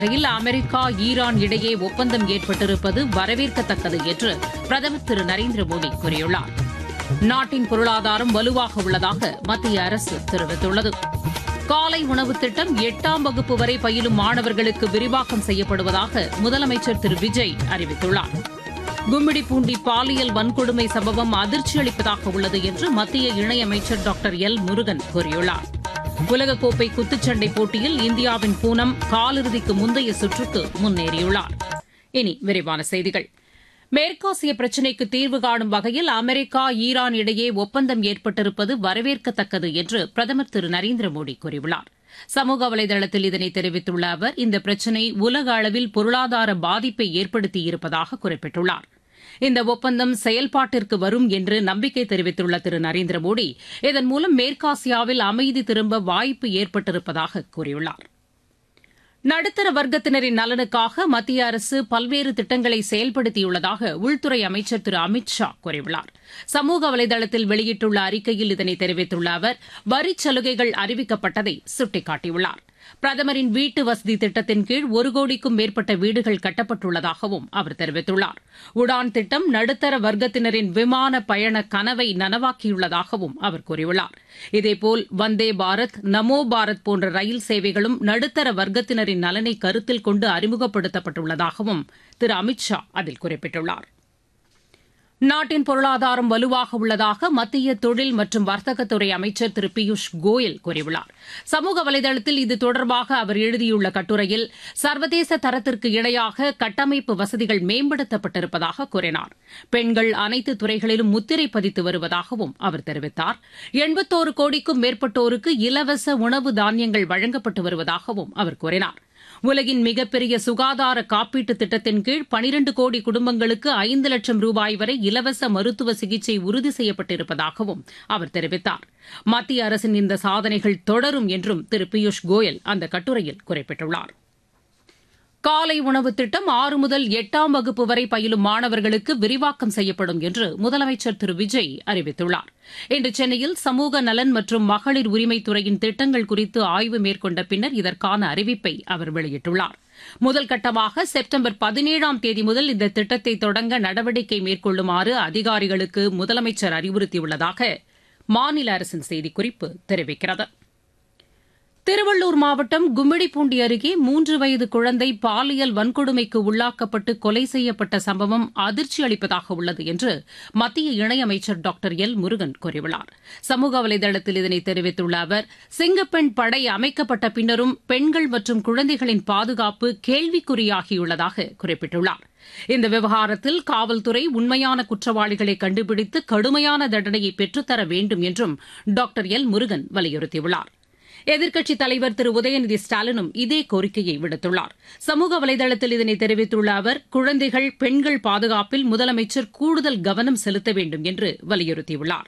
வகையில் America Iran இடையே ஒப்பந்தம் ஏற்பட்டிருப்பது வரவேற்கத்தக்கது என்று பிரதமர் திரு நரேந்திர மோடி கூறியுள்ளார் நாட்டின் பொருளாதாரம் வலுவாக உள்ளதாக மத்திய அரசு தெரிவித்துள்ளது காலை உணவு திட்டம் எட்டாம் வகுப்பு வரை பயிலும் மாணவர்களுக்கு விரிவாக்கம் செய்யப்படுவதாக முதலமைச்சர் திரு விஜய் அறிவித்துள்ளார் கும்மிடிப்பூண்டி பாலியல் வன்கொடுமை சம்பவம் அதிர்ச்சி அளிப்பதாக உள்ளது என்று மத்திய இணையமைச்சர் டாக்டர் எல் முருகன் கூறியுள்ளார் உலகக்கோப்பை குத்துச்சண்டை போட்டியில் இந்தியாவின் பூனம் காலிறுதிக்கு முந்தைய சுற்றுக்கு முன்னேறியுள்ளார் இனி விரிவான செய்திகள் மேற்காசிய பிரச்சினைக்கு தீர்வு காணும் வகையில் அமெரிக்கா ஈரான் இடையே ஒப்பந்தம் ஏற்பட்டிருப்பது வரவேற்கத்தக்கது என்று பிரதமர் திரு நரேந்திர மோடி கூறியுள்ளார் சமூக வலைதளத்தில் இதனை தெரிவித்துள்ள அவர் இந்த பிரச்சினை உலக அளவில் பொருளாதார பாதிப்பை ஏற்படுத்தியிருப்பதாக குறிப்பிட்டுள்ளார் இந்த ஒப்பந்தம் செயல்பாட்டிற்கு வரும் என்று நம்பிக்கை தெரிவித்துள்ள திரு நரேந்திர மோடி இதன் மூலம் மேற்காசியாவில் அமைதி திரும்ப வாய்ப்பு ஏற்பட்டிருப்பதாக கூறியுள்ளார் நடுத்தர வர்க்கத்தினரின் நலனுக்காக மத்திய அரசு பல்வேறு திட்டங்களை செயல்படுத்தியுள்ளதாக உள்துறை அமைச்சர் திரு அமித் ஷா கூறியுள்ளார் சமூக வலைதளத்தில் வெளியிட்டுள்ள அறிக்கையில் இதனை தெரிவித்துள்ள அவர் வரிச் சலுகைகள் அறிவிக்கப்பட்டதை சுட்டிக்காட்டியுள்ளார் பிரதமரின் வீட்டு வசதி திட்டத்தின் கீழ் ஒரு கோடிக்கும் மேற்பட்ட வீடுகள் கட்டப்பட்டுள்ளதாகவும் அவர் தெரிவித்துள்ளார் உடான் திட்டம் நடுத்தர வர்க்கத்தினரின் விமான பயண கனவை நனவாக்கியுள்ளதாகவும் அவர் கூறியுள்ளார் இதேபோல் வந்தே பாரத் நமோ பாரத் போன்ற ரயில் சேவைகளும் நடுத்தர வர்க்கத்தினரின் நலனை கருத்தில் கொண்டு அறிமுகப்படுத்தப்பட்டுள்ளதாகவும் திரு அமித் ஷா அதில் குறிப்பிட்டுள்ளார் நாட்டின் பொருளாதாரம் வலுவாக உள்ளதாக மத்திய தொழில் மற்றும் வர்த்தகத்துறை அமைச்சர் திரு பியூஷ் கோயல் கூறியுள்ளார் சமூக வலைதளத்தில் இது தொடர்பாக அவர் எழுதியுள்ள கட்டுரையில் சர்வதேச தரத்திற்கு இணையாக கட்டமைப்பு வசதிகள் மேம்படுத்தப்பட்டிருப்பதாக கூறினார் பெண்கள் அனைத்து துறைகளிலும் முத்திரை பதித்து வருவதாகவும் அவர் தெரிவித்தார் எண்பத்தோரு கோடிக்கும் மேற்பட்டோருக்கு இலவச உணவு தானியங்கள் வழங்கப்பட்டு வருவதாகவும் அவர் கூறினார் உலகின் மிகப்பெரிய சுகாதார காப்பீட்டு திட்டத்தின் கீழ் பனிரண்டு கோடி குடும்பங்களுக்கு ஐந்து லட்சம் ரூபாய் வரை இலவச மருத்துவ சிகிச்சை உறுதி செய்யப்பட்டிருப்பதாகவும் அவர் தெரிவித்தார் மத்திய அரசின் இந்த சாதனைகள் தொடரும் என்றும் திரு பியூஷ் கோயல் அந்த கட்டுரையில் குறிப்பிட்டுள்ளார் காலை உணவு திட்டம் ஆறு முதல் எட்டாம் வகுப்பு வரை பயிலும் மாணவர்களுக்கு விரிவாக்கம் செய்யப்படும் என்று முதலமைச்சர் திரு விஜய் அறிவித்துள்ளார் இன்று சென்னையில் சமூக நலன் மற்றும் மகளிர் உரிமைத்துறையின் திட்டங்கள் குறித்து ஆய்வு மேற்கொண்ட பின்னர் இதற்கான அறிவிப்பை அவர் வெளியிட்டுள்ளார் முதல் கட்டமாக செப்டம்பர் பதினேழாம் தேதி முதல் இந்த திட்டத்தை தொடங்க நடவடிக்கை மேற்கொள்ளுமாறு அதிகாரிகளுக்கு முதலமைச்சர் அறிவுறுத்தியுள்ளதாக மாநில அரசின் செய்திக்குறிப்பு தெரிவிக்கிறது திருவள்ளூர் மாவட்டம் கும்மிடிப்பூண்டி அருகே மூன்று வயது குழந்தை பாலியல் வன்கொடுமைக்கு உள்ளாக்கப்பட்டு கொலை செய்யப்பட்ட சம்பவம் அதிர்ச்சி அளிப்பதாக உள்ளது என்று மத்திய இணையமைச்சர் டாக்டர் எல் முருகன் கூறியுள்ளார் சமூக வலைதளத்தில் இதனை தெரிவித்துள்ள அவர் சிங்கப்பெண் படை அமைக்கப்பட்ட பின்னரும் பெண்கள் மற்றும் குழந்தைகளின் பாதுகாப்பு கேள்விக்குறியாகியுள்ளதாக குறிப்பிட்டுள்ளார் இந்த விவகாரத்தில் காவல்துறை உண்மையான குற்றவாளிகளை கண்டுபிடித்து கடுமையான தண்டனையை பெற்றுத்தர வேண்டும் என்றும் டாக்டர் எல் முருகன் வலியுறுத்தியுள்ளார் எதிர்க்கட்சித் தலைவர் திரு உதயநிதி ஸ்டாலினும் இதே கோரிக்கையை விடுத்துள்ளார் சமூக வலைதளத்தில் இதனை தெரிவித்துள்ள அவர் குழந்தைகள் பெண்கள் பாதுகாப்பில் முதலமைச்சர் கூடுதல் கவனம் செலுத்த வேண்டும் என்று வலியுறுத்தியுள்ளார்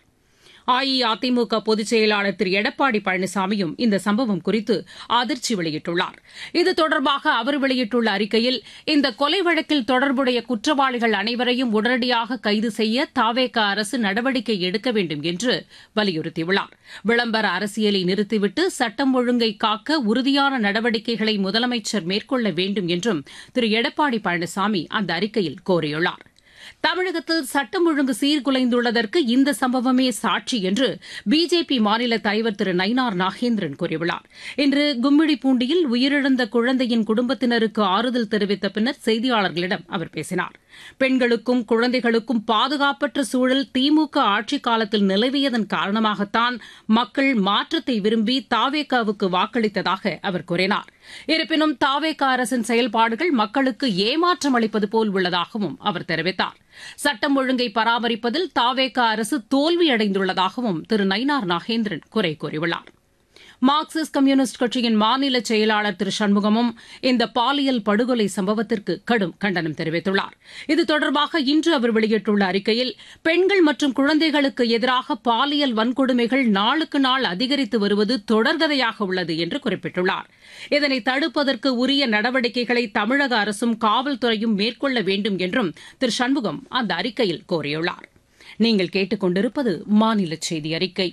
அஇஅதிமுக பொதுச் செயலாளர் திரு எடப்பாடி பழனிசாமியும் இந்த சம்பவம் குறித்து அதிர்ச்சி வெளியிட்டுள்ளார் இது தொடர்பாக அவர் வெளியிட்டுள்ள அறிக்கையில் இந்த கொலை வழக்கில் தொடர்புடைய குற்றவாளிகள் அனைவரையும் உடனடியாக கைது செய்ய தாவேக அரசு நடவடிக்கை எடுக்க வேண்டும் என்று வலியுறுத்தியுள்ளார் விளம்பர அரசியலை நிறுத்திவிட்டு சட்டம் ஒழுங்கை காக்க உறுதியான நடவடிக்கைகளை முதலமைச்சர் மேற்கொள்ள வேண்டும் என்றும் திரு எடப்பாடி பழனிசாமி அந்த அறிக்கையில் கோரியுள்ளார் தமிழகத்தில் சட்டம் ஒழுங்கு சீர்குலைந்துள்ளதற்கு இந்த சம்பவமே சாட்சி என்று பிஜேபி மாநில தலைவர் திரு நயினார் நாகேந்திரன் கூறியுள்ளார் இன்று கும்மிடிப்பூண்டியில் உயிரிழந்த குழந்தையின் குடும்பத்தினருக்கு ஆறுதல் தெரிவித்த பின்னர் செய்தியாளர்களிடம் அவர் பேசினார் பெண்களுக்கும் குழந்தைகளுக்கும் பாதுகாப்பற்ற சூழல் திமுக ஆட்சிக் காலத்தில் நிலவியதன் காரணமாகத்தான் மக்கள் மாற்றத்தை விரும்பி தாவேகாவுக்கு வாக்களித்ததாக அவர் கூறினார் இருப்பினும் தாவேக அரசின் செயல்பாடுகள் மக்களுக்கு ஏமாற்றம் அளிப்பது போல் உள்ளதாகவும் அவர் தெரிவித்தார் சட்டம் ஒழுங்கை பராமரிப்பதில் தாவேக அரசு தோல்வியடைந்துள்ளதாகவும் திரு நயினார் நாகேந்திரன் குறை கூறியுள்ளார் மார்க்சிஸ்ட் கம்யூனிஸ்ட் கட்சியின் மாநில செயலாளர் திரு சண்முகமும் இந்த பாலியல் படுகொலை சம்பவத்திற்கு கடும் கண்டனம் தெரிவித்துள்ளார் இது தொடர்பாக இன்று அவர் வெளியிட்டுள்ள அறிக்கையில் பெண்கள் மற்றும் குழந்தைகளுக்கு எதிராக பாலியல் வன்கொடுமைகள் நாளுக்கு நாள் அதிகரித்து வருவது தொடர்கதையாக உள்ளது என்று குறிப்பிட்டுள்ளார் இதனை தடுப்பதற்கு உரிய நடவடிக்கைகளை தமிழக அரசும் காவல்துறையும் மேற்கொள்ள வேண்டும் என்றும் திரு சண்முகம் அந்த அறிக்கையில் கோரியுள்ளார் நீங்கள் கேட்டுக்கொண்டிருப்பது மாநில செய்தி அறிக்கை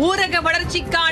ஊரக வளர்ச்சிக்கான